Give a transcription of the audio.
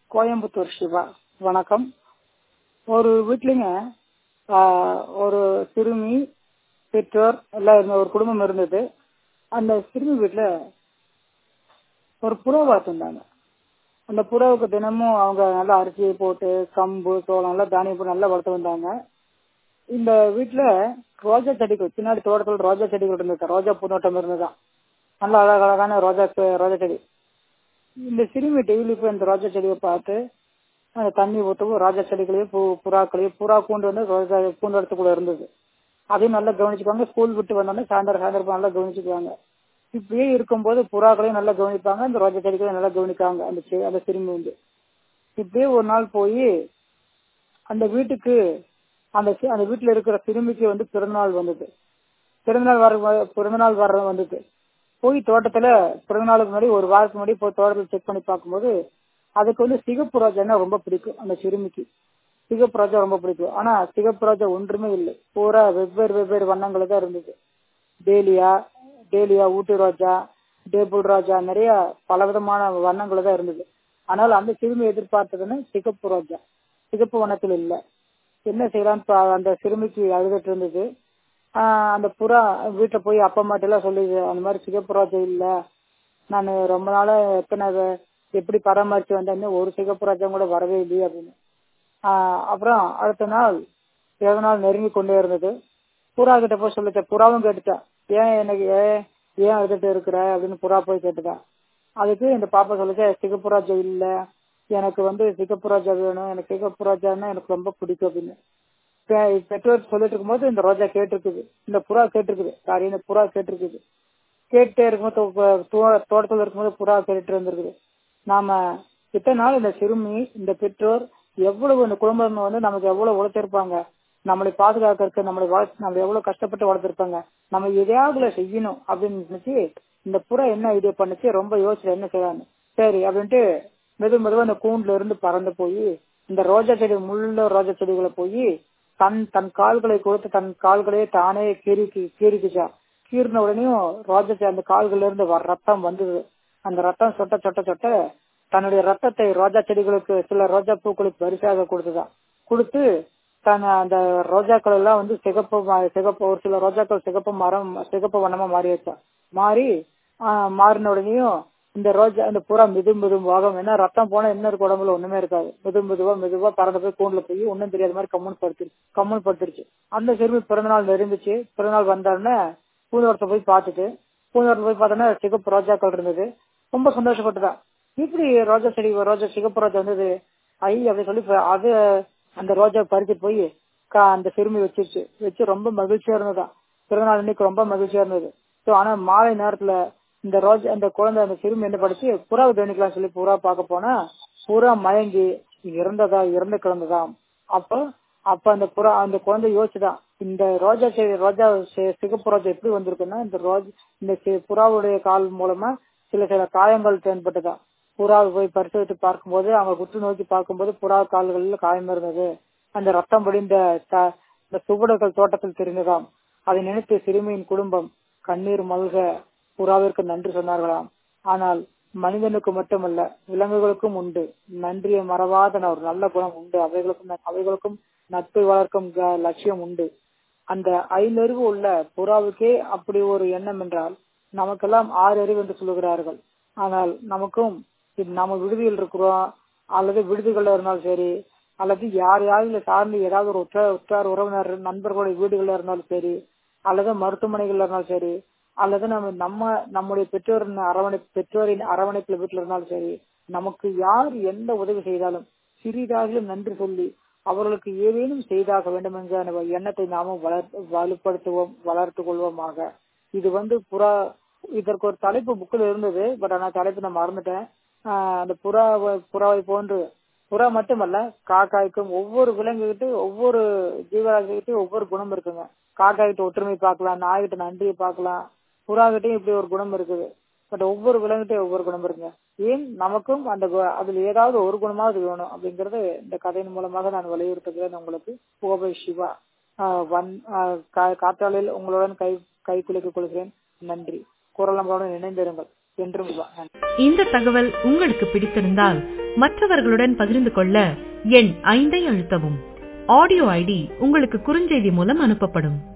கோயம்புத்தூர் சிவா வணக்கம் ஒரு வீட்லிங்க ஒரு சிறுமி பெற்றோர் எல்லாம் இருந்த ஒரு குடும்பம் இருந்தது அந்த சிறுமி வீட்டில் ஒரு புறா வளர்த்துருந்தாங்க அந்த புறாவுக்கு தினமும் அவங்க நல்லா அரிசியை போட்டு கம்பு சோளம் எல்லாம் தானியம் போட்டு நல்லா வளர்த்து வந்தாங்க இந்த வீட்டில் ரோஜா செடிகள் பின்னாடி தோட்டத்தில் ரோஜா செடிகள் இருந்தது ரோஜா பூந்தோட்டம் இருந்ததுதான் நல்ல அழகழகான ரோஜா ரோஜா செடி இந்த சிறுமி டெய்லி போய் இந்த ரோஜா செடியை பார்த்து அந்த தண்ணி ஊற்றவும் ரோஜா செடிகளையும் பூ புறாக்களையும் புறா கூண்டு வந்து ரோஜா பூந்தோட்டத்துக்குள்ள இருந்தது அதையும் நல்லா கவனிச்சுக்குவாங்க ஸ்கூல் விட்டு வந்தோடனே சாயந்தரம் சாயந்தரம் நல்லா கவனிச்சுக்குவாங்க இப்படியே இருக்கும்போது புறாக்களையும் நல்லா கவனிப்பாங்க அந்த ரோஜா செடிகளையும் நல்லா கவனிக்காங்க அந்த அந்த சிறுமி வந்து இப்படியே ஒரு நாள் போய் அந்த வீட்டுக்கு அந்த அந்த வீட்டுல இருக்கிற சிறுமிக்கு வந்து பிறந்தநாள் வந்தது பிறந்தநாள் வர பிறந்தநாள் வர வந்தது போய் தோட்டத்துல பிறந்தநாளுக்கு முன்னாடி ஒரு வாரத்துக்கு முன்னாடி போய் தோட்டத்தில் செக் பண்ணி பார்க்கும்போது அதுக்கு வந்து சிகப்பு ரோஜான்னா ரொம்ப பிடிக்கும் அந்த சிறுமிக்கு சிகப்பு ரோஜா ரொம்ப பிடிக்கும் ஆனா சிகப்பு ரோஜா ஒன்றுமே இல்லை பூரா வெவ்வேறு வெவ்வேறு வண்ணங்கள் தான் இருந்தது டேலியா டேலியா ஊட்டி ரோஜா டேபிள் ரோஜா நிறைய பல விதமான வண்ணங்கள் தான் இருந்தது ஆனால் அந்த சிறுமி எதிர்பார்த்ததுன்னு சிகப்பு ரோஜா சிகப்பு வண்ணத்தில் இல்லை என்ன செய்யலான்னு அந்த சிறுமிக்கு அழுதுட்டு இருந்தது அந்த புறா வீட்டில் போய் அப்பா அம்மாட்ட எல்லாம் சொல்லுது அந்த மாதிரி சிகப்பு ரோஜா இல்லை நான் ரொம்ப நாளா எத்தனை எப்படி பராமரிச்சு வந்தேன்னு ஒரு சிகப்பு ரோஜா கூட வரவே இல்லையே அப்படின்னு அப்புறம் அடுத்த நாள் ஏழு நாள் நெருங்கி கொண்டே இருந்தது புறா கிட்ட போய் சொல்லிச்ச புறாவும் கேட்டுச்சா ஏன் எனக்கு ஏன் ஏன் அழுதுட்டு இருக்கிற அப்படின்னு புறா போய் கேட்டுதா அதுக்கு இந்த பாப்பா சொல்லிச்ச சிகப்பு ரோஜா இல்ல எனக்கு வந்து சிகப்பு ரோஜா வேணும் எனக்கு சிகப்பு ரோஜான்னா எனக்கு ரொம்ப பிடிக்கும் அப்படின்னு பெற்றோர் சொல்லிட்டு இருக்கும்போது இந்த ரோஜா கேட்டிருக்குது இந்த புறா கேட்டிருக்குது சாரி இந்த புறா கேட்டிருக்குது கேட்டே இருக்கும்போது தோட்டத்தில் இருக்கும்போது புறா கேட்டுட்டு இருந்திருக்குது நாம இத்தனை நாள் இந்த சிறுமி இந்த பெற்றோர் எவ்வளவு இந்த குடும்பம் வந்து நமக்கு எவ்வளவு உழைச்சிருப்பாங்க நம்மளை பாதுகாக்கிறதுக்கு நம்மளை வளர்த்து நம்ம எவ்வளவு கஷ்டப்பட்டு வளர்த்திருப்பாங்க நம்ம எதையாவது செய்யணும் அப்படின்னு நினைச்சு இந்த புறா என்ன ஐடியா பண்ணுச்சு ரொம்ப யோசிச்சு என்ன செய்யலான்னு சரி அப்படின்ட்டு மெது மெதுவா அந்த கூண்டுல இருந்து பறந்து போய் இந்த ரோஜா செடி முள்ள ரோஜா செடிகளை போய் தன் தன் கால்களை கொடுத்து தன் கால்களையே தானே கீறி கீறிக்குச்சா கீறின உடனேயும் ரோஜா அந்த கால்கள்ல இருந்து வர ரத்தம் வந்தது அந்த ரத்தம் சொட்ட சொட்ட சொட்ட தன்னுடைய ரத்தத்தை ரோஜா செடிகளுக்கு சில ரோஜா பூக்களுக்கு பரிசாக கொடுத்துதான் கொடுத்து தன் அந்த ரோஜாக்கள் எல்லாம் வந்து சிகப்பு சிகப்பு ஒரு சில ரோஜாக்கள் சிகப்பு மரம் சிகப்பு வண்ணமா மாறி வச்சா மாறி மாறின உடனேயும் இந்த ரோஜா இந்த புறா மிது மெதுவாக ஏன்னா ரத்தம் போனா என்ன இருக்கு உடம்புல ஒண்ணுமே இருக்காது மெது மெதுவா மெதுவா பறந்து போய் கூண்டுல போய் ஒன்னும் தெரியாத மாதிரி கம்முன்னு படுத்துருச்சு கம்முன்னு படுத்துருச்சு அந்த சிறுமி பிறந்தநாள் நெருங்குச்சு பிறந்தநாள் வந்தாருன்னு பூந்தோட்டத்தை போய் பார்த்துட்டு பூந்தோட்டத்தை போய் பார்த்தோன்னா சிகப்பு ரோஜாக்கள் இருந்தது ரொம்ப சந்தோஷப்பட்டுதான் இப்படி ரோஜா செடி ரோஜா சிகப்பு ரோஜா வந்தது ஐ அப்படி சொல்லி அது அந்த ரோஜா பறிச்சுட்டு போய் அந்த சிறுமி வச்சிருச்சு வச்சு ரொம்ப மகிழ்ச்சியா இருந்ததான் பிறந்தநாள் இன்னைக்கு ரொம்ப மகிழ்ச்சியா இருந்தது ஸோ ஆனா மாலை நேரத்துல இந்த ரோஜா அந்த குழந்தை அந்த சிறுமி என்ன படிச்சு புறாவை கவனிக்கலாம் சொல்லி புறா பார்க்க போனா புறா மயங்கி இறந்ததா இறந்து கிடந்ததா அப்ப அப்ப அந்த புறா அந்த குழந்தை யோசிச்சுதான் இந்த ரோஜா செடி ரோஜா சிகப்பு ரோஜா எப்படி வந்திருக்குன்னா இந்த ரோஜா இந்த புறாவுடைய கால் மூலமா சில சில காயங்கள் தென்பட்டதா புறாவை போய் பரிசோதித்து பார்க்கும்போது அவங்க குற்று நோக்கி பார்க்கும்போது புறா கால்களில் காயம் இருந்தது அந்த ரத்தம் படிந்த இந்த சுவடுகள் தோட்டத்தில் தெரிந்ததாம் அதை நினைத்து சிறுமியின் குடும்பம் கண்ணீர் மல்க புறாவிற்கு நன்றி சொன்னார்களாம் ஆனால் மனிதனுக்கு மட்டுமல்ல விலங்குகளுக்கும் உண்டு நன்றியை மறவாத ஒரு நல்ல குணம் உண்டு அவைகளுக்கும் அவைகளுக்கும் நட்பை வளர்க்கும் லட்சியம் உண்டு அந்த ஐந்தறிவு உள்ள புறாவுக்கே அப்படி ஒரு எண்ணம் என்றால் நமக்கெல்லாம் ஆறு அறிவு என்று சொல்லுகிறார்கள் ஆனால் நமக்கும் நம்ம விடுதியில் இருக்கிறோம் அல்லது விடுதிகள்ல இருந்தாலும் சரி அல்லது யார் யாரும் சார்ந்து ஏதாவது ஒரு உற்றார் உற்றார் உறவினர் நண்பர்களுடைய வீடுகள்ல இருந்தாலும் சரி அல்லது மருத்துவமனைகள்ல இருந்தாலும் சரி அல்லது நம்ம நம்ம நம்முடைய பெற்றோரின் அரவணை பெற்றோரின் அரவணைப்புல வீட்டுல இருந்தாலும் சரி நமக்கு யார் எந்த உதவி செய்தாலும் சிறிதாகிலும் நன்றி சொல்லி அவர்களுக்கு ஏதேனும் செய்தாக வேண்டும் என்ற எண்ணத்தை நாமும் வளர் வலுப்படுத்துவோம் வளர்த்து கொள்வோமாக இது வந்து புறா இதற்கு ஒரு தலைப்பு புக்கில் இருந்தது பட் ஆனா தலைப்பு நான் மறந்துட்டேன் அந்த புறா புறாவை போன்று புறா மட்டுமல்ல காக்காய்க்கும் ஒவ்வொரு விலங்குகிட்ட ஒவ்வொரு ஜீவராசிகிட்ட ஒவ்வொரு குணம் இருக்குங்க காக்காய்கிட்ட ஒற்றுமை பார்க்கலாம் நாய்கிட்ட நன்றியை பார்க்கலாம் புறா கிட்டையும் இப்படி ஒரு குணம் இருக்குது பட் ஒவ்வொரு விலங்குகிட்டையும் ஒவ்வொரு குணம் இருக்குங்க ஏன் நமக்கும் அந்த அதுல ஏதாவது ஒரு குணமாவது வேணும் அப்படிங்கறது இந்த கதையின் மூலமாக நான் வலியுறுத்துகிறேன் உங்களுக்கு கோபை சிவா வன் காற்றாலையில் உங்களுடன் கை கை குலுக்கிக் கொள்கிறேன் நன்றி குரல் நம்மளுடன் இணைந்திருங்கள் என்றும் இந்த தகவல் உங்களுக்கு பிடித்திருந்தால் மற்றவர்களுடன் பகிர்ந்து கொள்ள எண் ஐந்தை அழுத்தவும் ஆடியோ ஐடி உங்களுக்கு குறுஞ்செய்தி மூலம் அனுப்பப்படும்